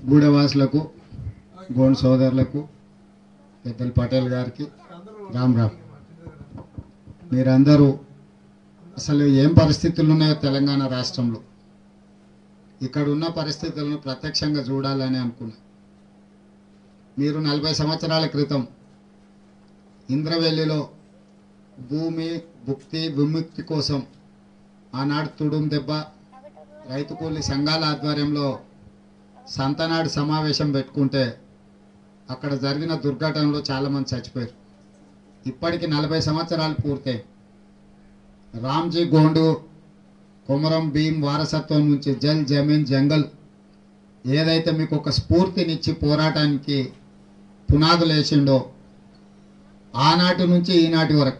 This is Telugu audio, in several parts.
గూడెవాసులకు గోండ్ సోదరులకు పెద్దల పటేల్ గారికి రామ్ రామ్ మీరందరూ అసలు ఏం పరిస్థితులు ఉన్నాయో తెలంగాణ రాష్ట్రంలో ఇక్కడ ఉన్న పరిస్థితులను ప్రత్యక్షంగా చూడాలని అనుకున్నా మీరు నలభై సంవత్సరాల క్రితం ఇంద్రవెల్లిలో భూమి భుక్తి విముక్తి కోసం ఆనాడు తుడుం దెబ్బ రైతు కూలి సంఘాల ఆధ్వర్యంలో సంతనాడు సమావేశం పెట్టుకుంటే అక్కడ జరిగిన దుర్ఘటనలో చాలామంది చచ్చిపోయారు ఇప్పటికి నలభై సంవత్సరాలు పూర్తయి రామ్జీ గోండు కొమరం భీం వారసత్వం నుంచి జల్ జమీన్ జంగల్ ఏదైతే మీకు ఒక స్ఫూర్తినిచ్చి పోరాటానికి పునాదులు వేసిండో ఆనాటి నుంచి ఈనాటి వరకు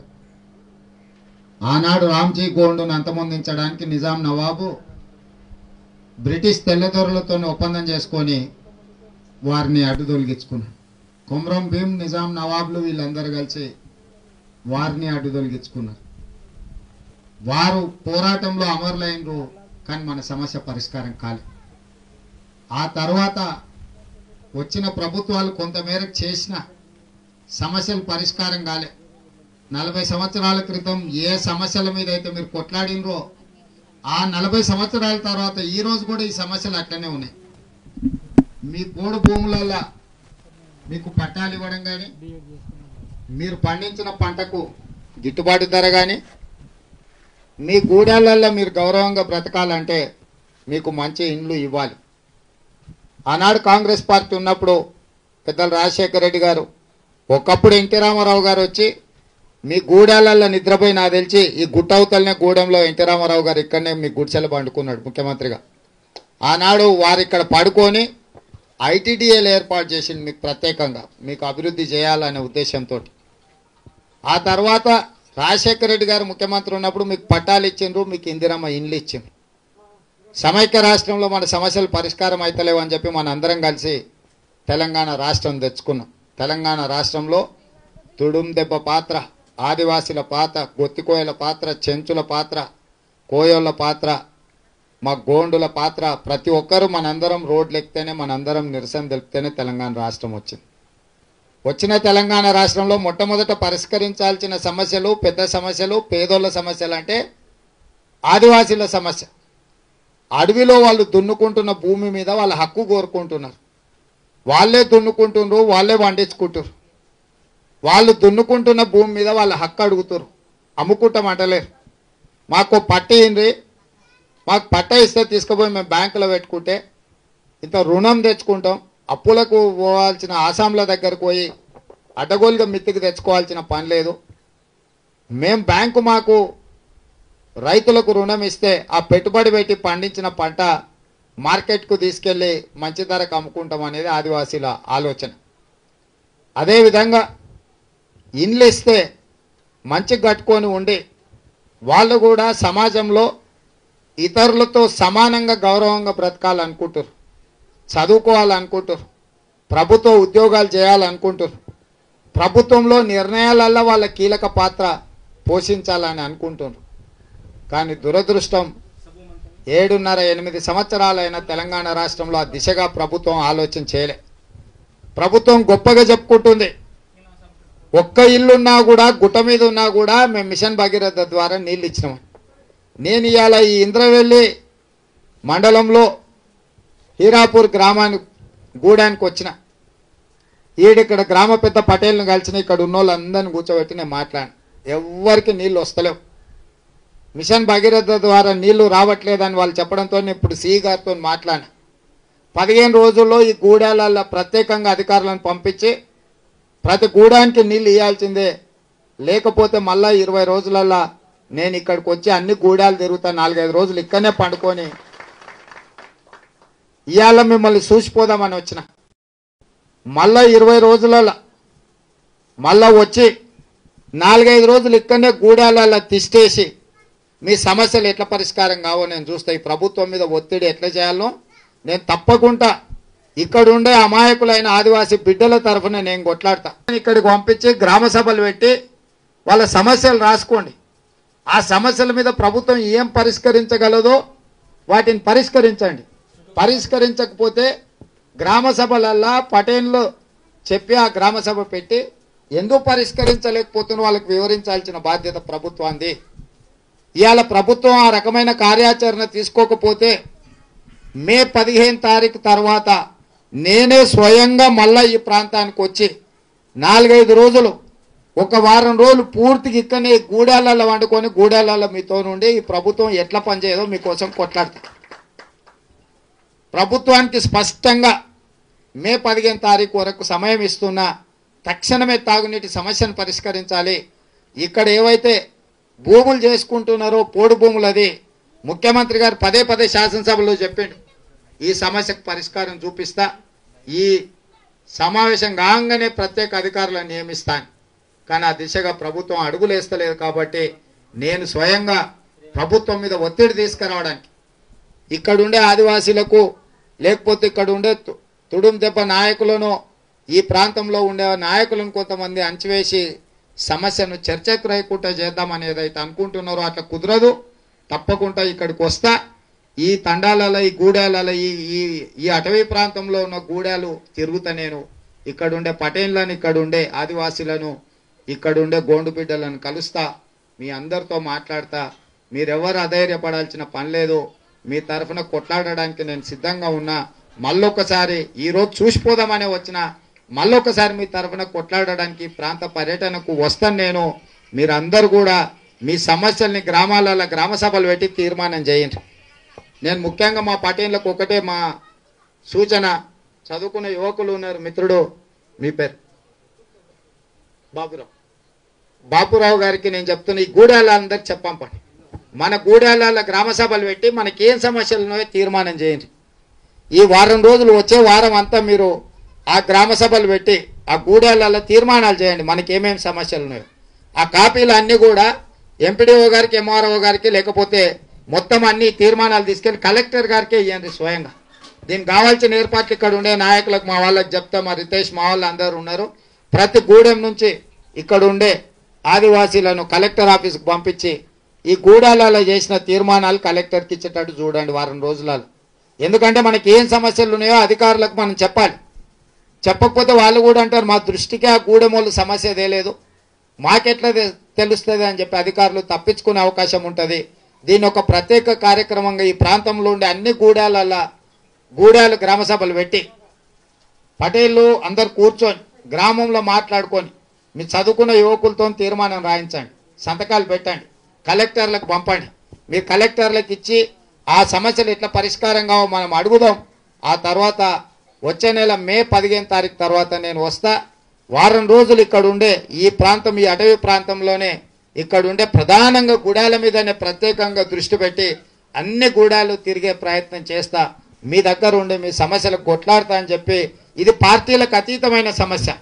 ఆనాడు రామ్జీ గోండును అంతమొందించడానికి నిజాం నవాబు బ్రిటిష్ తెల్లదొరలతో ఒప్పందం చేసుకొని వారిని అడ్డు తొలగించుకున్నాడు కొమరం భీం నిజాం నవాబులు వీళ్ళందరూ కలిసి వారిని అడ్డు తొలగించుకున్నారు వారు పోరాటంలో అమరులైనరు కానీ మన సమస్య పరిష్కారం కాలేదు ఆ తర్వాత వచ్చిన ప్రభుత్వాలు కొంతమేరకు చేసిన సమస్యలు పరిష్కారం కాలే నలభై సంవత్సరాల క్రితం ఏ సమస్యల మీద అయితే మీరు కొట్లాడినరో ఆ నలభై సంవత్సరాల తర్వాత ఈ రోజు కూడా ఈ సమస్యలు అట్లనే ఉన్నాయి మీ పోడు భూములలో మీకు పట్టాలు ఇవ్వడం కానీ మీరు పండించిన పంటకు గిట్టుబాటు ధర కానీ మీ గూడాలల్లో మీరు గౌరవంగా బ్రతకాలంటే మీకు మంచి ఇండ్లు ఇవ్వాలి ఆనాడు కాంగ్రెస్ పార్టీ ఉన్నప్పుడు పెద్దలు రాజశేఖర రెడ్డి గారు ఒకప్పుడు ఎన్టీ రామారావు గారు వచ్చి మీ గూడాలల్లో నిద్రపోయి నాకు తెలిసి ఈ గుట్టవతలనే గూడెంలో ఎన్టీ రామారావు గారు ఇక్కడనే మీ గుడిసెలు పండుకున్నాడు ముఖ్యమంత్రిగా ఆనాడు వారు ఇక్కడ పడుకొని ఐటీడీఏలు ఏర్పాటు చేసింది మీకు ప్రత్యేకంగా మీకు అభివృద్ధి చేయాలనే ఉద్దేశంతో ఆ తర్వాత రాజశేఖర రెడ్డి గారు ముఖ్యమంత్రి ఉన్నప్పుడు మీకు పట్టాలు ఇచ్చిండ్రు మీకు ఇందిరమ్మ ఇండ్లు ఇచ్చిండ్రు సమైక్య రాష్ట్రంలో మన సమస్యలు పరిష్కారం అవుతలేవు అని చెప్పి మన అందరం కలిసి తెలంగాణ రాష్ట్రం తెచ్చుకున్నాం తెలంగాణ రాష్ట్రంలో తుడుం దెబ్బ పాత్ర ఆదివాసీల పాత్ర గొత్తికోయల పాత్ర చెంచుల పాత్ర కోయోళ్ళ పాత్ర మా గోండుల పాత్ర ప్రతి ఒక్కరూ మనందరం రోడ్లు ఎక్కితేనే మనందరం నిరసన తెలిపితేనే తెలంగాణ రాష్ట్రం వచ్చింది వచ్చిన తెలంగాణ రాష్ట్రంలో మొట్టమొదట పరిష్కరించాల్సిన సమస్యలు పెద్ద సమస్యలు పేదోళ్ళ సమస్యలు అంటే ఆదివాసీల సమస్య అడవిలో వాళ్ళు దున్నుకుంటున్న భూమి మీద వాళ్ళ హక్కు కోరుకుంటున్నారు వాళ్ళే దున్నుకుంటున్నారు వాళ్ళే పండించుకుంటారు వాళ్ళు దున్నుకుంటున్న భూమి మీద వాళ్ళ హక్కు అడుగుతారు అమ్ముకుంటాం అంటలేరు మాకు పట్ట ఏంది మాకు పట్ట ఇస్తే తీసుకుపోయి మేము బ్యాంకులో పెట్టుకుంటే ఇంత రుణం తెచ్చుకుంటాం అప్పులకు పోవాల్సిన ఆసాంల దగ్గరకు పోయి అడ్డగోలుగా మిత్తికి తెచ్చుకోవాల్సిన పని లేదు మేం బ్యాంకు మాకు రైతులకు రుణం ఇస్తే ఆ పెట్టుబడి పెట్టి పండించిన పంట మార్కెట్కు తీసుకెళ్ళి మంచి ధరకు అమ్ముకుంటాం అనేది ఆదివాసీల ఆలోచన అదేవిధంగా ఇండ్లు ఇస్తే మంచి కట్టుకొని ఉండి వాళ్ళు కూడా సమాజంలో ఇతరులతో సమానంగా గౌరవంగా బ్రతకాలనుకుంటారు చదువుకోవాలనుకుంటారు ప్రభుత్వ ఉద్యోగాలు చేయాలనుకుంటారు ప్రభుత్వంలో నిర్ణయాలల్లో వాళ్ళ కీలక పాత్ర పోషించాలని అనుకుంటున్నారు కానీ దురదృష్టం ఏడున్నర ఎనిమిది సంవత్సరాలైన తెలంగాణ రాష్ట్రంలో ఆ దిశగా ప్రభుత్వం ఆలోచన చేయలే ప్రభుత్వం గొప్పగా చెప్పుకుంటుంది ఒక్క ఇల్లున్నా కూడా గుట్ట మీద ఉన్నా కూడా మేము మిషన్ భగీరథ ద్వారా నీళ్ళు ఇచ్చినాం నేను ఇవాళ ఈ ఇంద్రవెల్లి మండలంలో హీరాపూర్ గ్రామానికి గూడానికి వచ్చిన ఈడిక్కడ గ్రామ పెద్ద పటేల్ని కలిసిన ఇక్కడ ఉన్న వాళ్ళందరిని కూర్చోబెట్టి నేను మాట్లాడాను ఎవ్వరికి నీళ్ళు వస్తలేవు మిషన్ భగీరథ ద్వారా నీళ్లు రావట్లేదని వాళ్ళు చెప్పడంతో నేను ఇప్పుడు సిఈ గారితో మాట్లాడినా పదిహేను రోజుల్లో ఈ గూడాలలో ప్రత్యేకంగా అధికారులను పంపించి ప్రతి గూడానికి నీళ్ళు ఇవ్వాల్సిందే లేకపోతే మళ్ళా ఇరవై రోజులల్లా నేను ఇక్కడికి వచ్చి అన్ని గూడాలు తిరుగుతా నాలుగైదు రోజులు ఇక్కడనే పండుకొని ఇవాళ మిమ్మల్ని చూసిపోదామని వచ్చిన మళ్ళా ఇరవై రోజులలో మళ్ళా వచ్చి నాలుగైదు రోజులు ఇక్కడనే గూడాలలో తిష్టేసి మీ సమస్యలు ఎట్లా పరిష్కారం కావో నేను చూస్తా ఈ ప్రభుత్వం మీద ఒత్తిడి ఎట్లా చేయాలో నేను తప్పకుండా ఇక్కడ ఉండే అమాయకులైన ఆదివాసీ బిడ్డల తరఫున నేను కొట్లాడతా ఇక్కడికి పంపించి గ్రామ సభలు పెట్టి వాళ్ళ సమస్యలు రాసుకోండి ఆ సమస్యల మీద ప్రభుత్వం ఏం పరిష్కరించగలదో వాటిని పరిష్కరించండి పరిష్కరించకపోతే గ్రామ సభలల్లా పటేన్లు చెప్పి ఆ గ్రామ సభ పెట్టి ఎందుకు పరిష్కరించలేకపోతున్న వాళ్ళకి వివరించాల్సిన బాధ్యత ప్రభుత్వాన్ని ఇవాళ ప్రభుత్వం ఆ రకమైన కార్యాచరణ తీసుకోకపోతే మే పదిహేను తారీఖు తర్వాత నేనే స్వయంగా మళ్ళా ఈ ప్రాంతానికి వచ్చి నాలుగైదు రోజులు ఒక వారం రోజులు పూర్తిగా ఇక్కడనే గూడాలలో వండుకొని గూడాలలో మీతో నుండి ఈ ప్రభుత్వం ఎట్లా పనిచేయదో మీకోసం కొట్లాడతా ప్రభుత్వానికి స్పష్టంగా మే పదిహేను తారీఖు వరకు సమయం ఇస్తున్నా తక్షణమే తాగునీటి సమస్యను పరిష్కరించాలి ఇక్కడ ఏవైతే భూములు చేసుకుంటున్నారో పోడు భూములు అది ముఖ్యమంత్రి గారు పదే పదే శాసనసభలో చెప్పిండు ఈ సమస్యకు పరిష్కారం చూపిస్తా ఈ సమావేశం కాగానే ప్రత్యేక అధికారులను నియమిస్తాను కానీ ఆ దిశగా ప్రభుత్వం అడుగులేస్తలేదు కాబట్టి నేను స్వయంగా ప్రభుత్వం మీద ఒత్తిడి తీసుకురావడానికి ఇక్కడుండే ఆదివాసీలకు లేకపోతే ఇక్కడ ఉండే తు- తుడుం దెబ్బ నాయకులను ఈ ప్రాంతంలో ఉండే నాయకులను కొంతమంది అంచివేసి సమస్యను చర్చకు రాయకుండా చేద్దామనేది అయితే అనుకుంటున్నారో అట్లా కుదరదు తప్పకుండా ఇక్కడికి వస్తా ఈ తండాలలో ఈ గూడాలలో ఈ ఈ ఈ అటవీ ప్రాంతంలో ఉన్న గూడాలు తిరుగుతా నేను ఇక్కడుండే పటేన్లను ఇక్కడుండే ఆదివాసీలను ఇక్కడుండే గోండు బిడ్డలను కలుస్తా మీ అందరితో మాట్లాడతా మీరెవరు అధైర్యపడాల్సిన పని లేదు మీ తరఫున కొట్లాడడానికి నేను సిద్ధంగా ఉన్నా మళ్ళొకసారి ఈరోజు చూసిపోదామనే వచ్చిన మళ్ళొకసారి మీ తరఫున కొట్లాడడానికి ఈ ప్రాంత పర్యటనకు వస్తాను నేను మీరందరూ కూడా మీ సమస్యల్ని గ్రామాలలో గ్రామ సభలు పెట్టి తీర్మానం చేయండి నేను ముఖ్యంగా మా పటేన్లకు ఒకటే మా సూచన చదువుకున్న యువకులు ఉన్నారు మిత్రుడు మీ పేరు బాబురావు బాపురావు గారికి నేను చెప్తున్నా ఈ గూడాలందరికి చెప్పంపండి మన గూడాల గ్రామ సభలు పెట్టి మనకి ఏం సమస్యలు ఉన్నాయో తీర్మానం చేయండి ఈ వారం రోజులు వచ్చే వారం అంతా మీరు ఆ గ్రామ సభలు పెట్టి ఆ గూడాలలో తీర్మానాలు చేయండి మనకి ఏమేమి సమస్యలు ఉన్నాయో ఆ కాపీలు అన్నీ కూడా ఎంపీడీఓ గారికి ఎంఆర్ఓ గారికి లేకపోతే మొత్తం అన్ని తీర్మానాలు తీసుకెళ్ళి కలెక్టర్ గారికే ఇవ్వండి స్వయంగా దీనికి కావాల్సిన ఏర్పాట్లు ఇక్కడ ఉండే నాయకులకు మా వాళ్ళకి చెప్తా మా రితేష్ మా వాళ్ళు అందరూ ఉన్నారు ప్రతి గూడెం నుంచి ఇక్కడ ఉండే ఆదివాసీలను కలెక్టర్ ఆఫీస్కి పంపించి ఈ గూడాలలో చేసిన తీర్మానాలు కలెక్టర్కి ఇచ్చేటట్టు చూడండి వారం రోజులలో ఎందుకంటే మనకి ఏం సమస్యలు ఉన్నాయో అధికారులకు మనం చెప్పాలి చెప్పకపోతే వాళ్ళు కూడా అంటారు మా దృష్టికి ఆ గూడెమోళ్ళు సమస్య తేలేదు మాకెట్లా తె- తెలుస్తుంది అని చెప్పి అధికారులు తప్పించుకునే అవకాశం ఉంటుంది దీని ఒక ప్రత్యేక కార్యక్రమంగా ఈ ప్రాంతంలో ఉండే అన్ని గూడాల గూడాలు గ్రామ సభలు పెట్టి పటేళ్ళు అందరు కూర్చొని గ్రామంలో మాట్లాడుకొని మీ చదువుకున్న యువకులతో తీర్మానం రాయించండి సంతకాలు పెట్టండి కలెక్టర్లకు పంపండి మీరు కలెక్టర్లకు ఇచ్చి ఆ సమస్యలు ఎట్లా పరిష్కారం కావో మనం అడుగుదాం ఆ తర్వాత వచ్చే నెల మే పదిహేను తారీఖు తర్వాత నేను వస్తా వారం రోజులు ఇక్కడ ఉండే ఈ ప్రాంతం ఈ అటవీ ప్రాంతంలోనే ఇక్కడ ఉండే ప్రధానంగా గుడాల మీదనే ప్రత్యేకంగా దృష్టి పెట్టి అన్ని గూడాలు తిరిగే ప్రయత్నం చేస్తా మీ దగ్గర ఉండి మీ సమస్యలకు కొట్లాడతా అని చెప్పి ఇది పార్టీలకు అతీతమైన సమస్య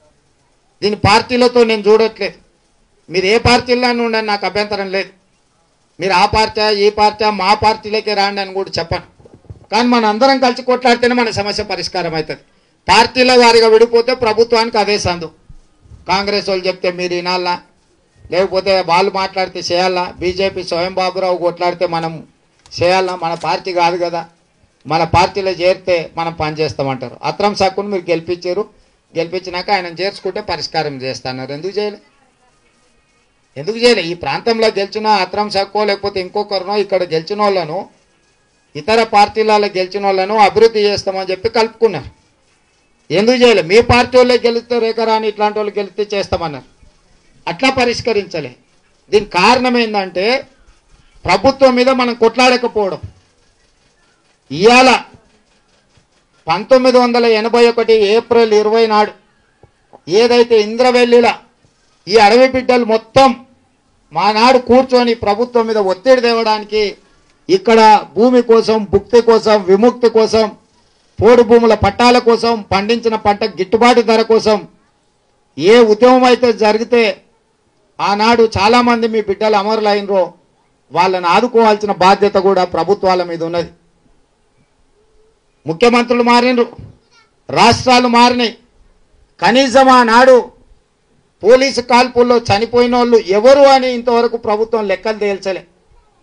దీని పార్టీలతో నేను చూడట్లేదు మీరు ఏ పార్టీలోనే ఉండండి నాకు అభ్యంతరం లేదు మీరు ఆ పార్టీ ఈ పార్టీ మా పార్టీలకే రాండి అని కూడా చెప్పను కానీ మన అందరం కలిసి కొట్లాడితేనే మన సమస్య పరిష్కారం అవుతుంది పార్టీల వారిగా విడిపోతే ప్రభుత్వానికి అదే సందు కాంగ్రెస్ వాళ్ళు చెప్తే మీరు వినాలా లేకపోతే వాళ్ళు మాట్లాడితే చేయాలా బీజేపీ స్వయం బాబురావు కొట్లాడితే మనం చేయాలా మన పార్టీ కాదు కదా మన పార్టీలో చేరితే మనం పని చేస్తామంటారు అత్రం సాకును మీరు గెలిపించారు గెలిపించినాక ఆయన చేర్చుకుంటే పరిష్కారం చేస్తున్నారు ఎందుకు చేయలే ఎందుకు చేయలే ఈ ప్రాంతంలో గెలిచిన అత్రం సక్కో లేకపోతే ఇంకొకరినో ఇక్కడ గెలిచిన వాళ్ళను ఇతర పార్టీలలో గెలిచిన వాళ్ళను అభివృద్ధి చేస్తామని చెప్పి కలుపుకున్నారు ఎందుకు చేయలే మీ పార్టీ వాళ్ళే గెలిస్తే రేఖరాని ఇట్లాంటి వాళ్ళు గెలిస్తే చేస్తామన్నారు అట్లా పరిష్కరించలే దీనికి కారణం ఏంటంటే ప్రభుత్వం మీద మనం కొట్లాడకపోవడం ఇవాళ పంతొమ్మిది వందల ఎనభై ఒకటి ఏప్రిల్ ఇరవై నాడు ఏదైతే ఇంద్రవెల్లిల ఈ అడవి బిడ్డలు మొత్తం మానాడు కూర్చొని ప్రభుత్వం మీద ఒత్తిడి తేవడానికి ఇక్కడ భూమి కోసం భుక్తి కోసం విముక్తి కోసం పోడు భూముల పట్టాల కోసం పండించిన పంట గిట్టుబాటు ధర కోసం ఏ ఉద్యమం అయితే జరిగితే ఆనాడు చాలామంది మీ బిడ్డలు అమరులైనరో వాళ్ళని ఆదుకోవాల్సిన బాధ్యత కూడా ప్రభుత్వాల మీద ఉన్నది ముఖ్యమంత్రులు మారినరు రాష్ట్రాలు మారినాయి కనీసం ఆనాడు పోలీసు కాల్పుల్లో చనిపోయిన వాళ్ళు ఎవరు అని ఇంతవరకు ప్రభుత్వం లెక్కలు తేల్చలే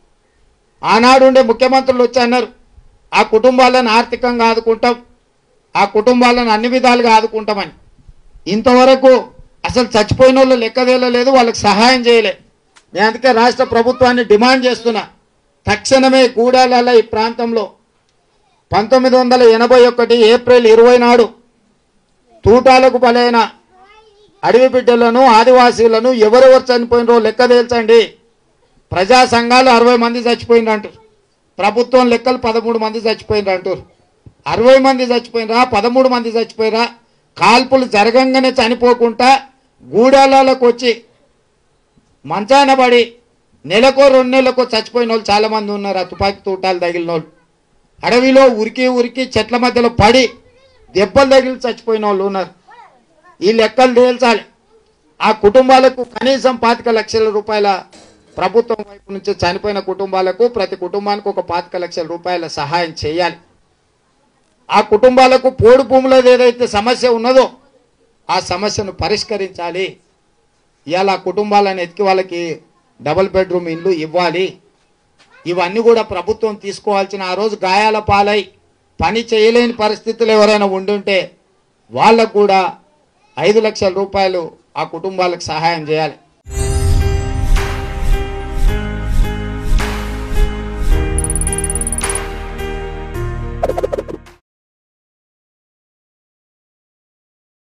ఆనాడు ఉండే ముఖ్యమంత్రులు వచ్చి అన్నారు ఆ కుటుంబాలను ఆర్థికంగా ఆదుకుంటాం ఆ కుటుంబాలను అన్ని విధాలుగా ఆదుకుంటామని ఇంతవరకు అసలు చచ్చిపోయిన వాళ్ళు లెక్కదేలలేదు వాళ్ళకి సహాయం చేయలే నేను అందుకే రాష్ట్ర ప్రభుత్వాన్ని డిమాండ్ చేస్తున్నా తక్షణమే గూడాల ఈ ప్రాంతంలో పంతొమ్మిది వందల ఎనభై ఒకటి ఏప్రిల్ ఇరవై నాడు తూటాలకు బలైన అడవి బిడ్డలను ఆదివాసీలను ఎవరెవరు చనిపోయినరో లెక్క తేల్చండి ప్రజా సంఘాలు అరవై మంది చచ్చిపోయినారు అంటారు ప్రభుత్వం లెక్కలు పదమూడు మంది చచ్చిపోయినారు అంటారు అరవై మంది చచ్చిపోయినరా పదమూడు మంది చచ్చిపోయినరా కాల్పులు జరగంగానే చనిపోకుండా గూడాలకు వచ్చి మంచాన పడి నెలకో రెండు నెలలకో చచ్చిపోయిన వాళ్ళు చాలా మంది ఉన్నారు ఆ తుపాకీ తూటాలు తగిలిన వాళ్ళు అడవిలో ఉరికి ఉరికి చెట్ల మధ్యలో పడి దెబ్బలు తగిలి చచ్చిపోయిన వాళ్ళు ఉన్నారు ఈ లెక్కలు తేల్చాలి ఆ కుటుంబాలకు కనీసం పాతిక లక్షల రూపాయల ప్రభుత్వం వైపు నుంచి చనిపోయిన కుటుంబాలకు ప్రతి కుటుంబానికి ఒక పాతిక లక్షల రూపాయల సహాయం చేయాలి ఆ కుటుంబాలకు పోడు భూములది ఏదైతే సమస్య ఉన్నదో ఆ సమస్యను పరిష్కరించాలి ఇవాళ ఆ కుటుంబాలను ఎతికి వాళ్ళకి డబుల్ బెడ్రూమ్ ఇల్లు ఇవ్వాలి ఇవన్నీ కూడా ప్రభుత్వం తీసుకోవాల్సిన ఆ రోజు గాయాల పాలై పని చేయలేని పరిస్థితులు ఎవరైనా ఉండుంటే వాళ్ళకు కూడా ఐదు లక్షల రూపాయలు ఆ కుటుంబాలకు సహాయం చేయాలి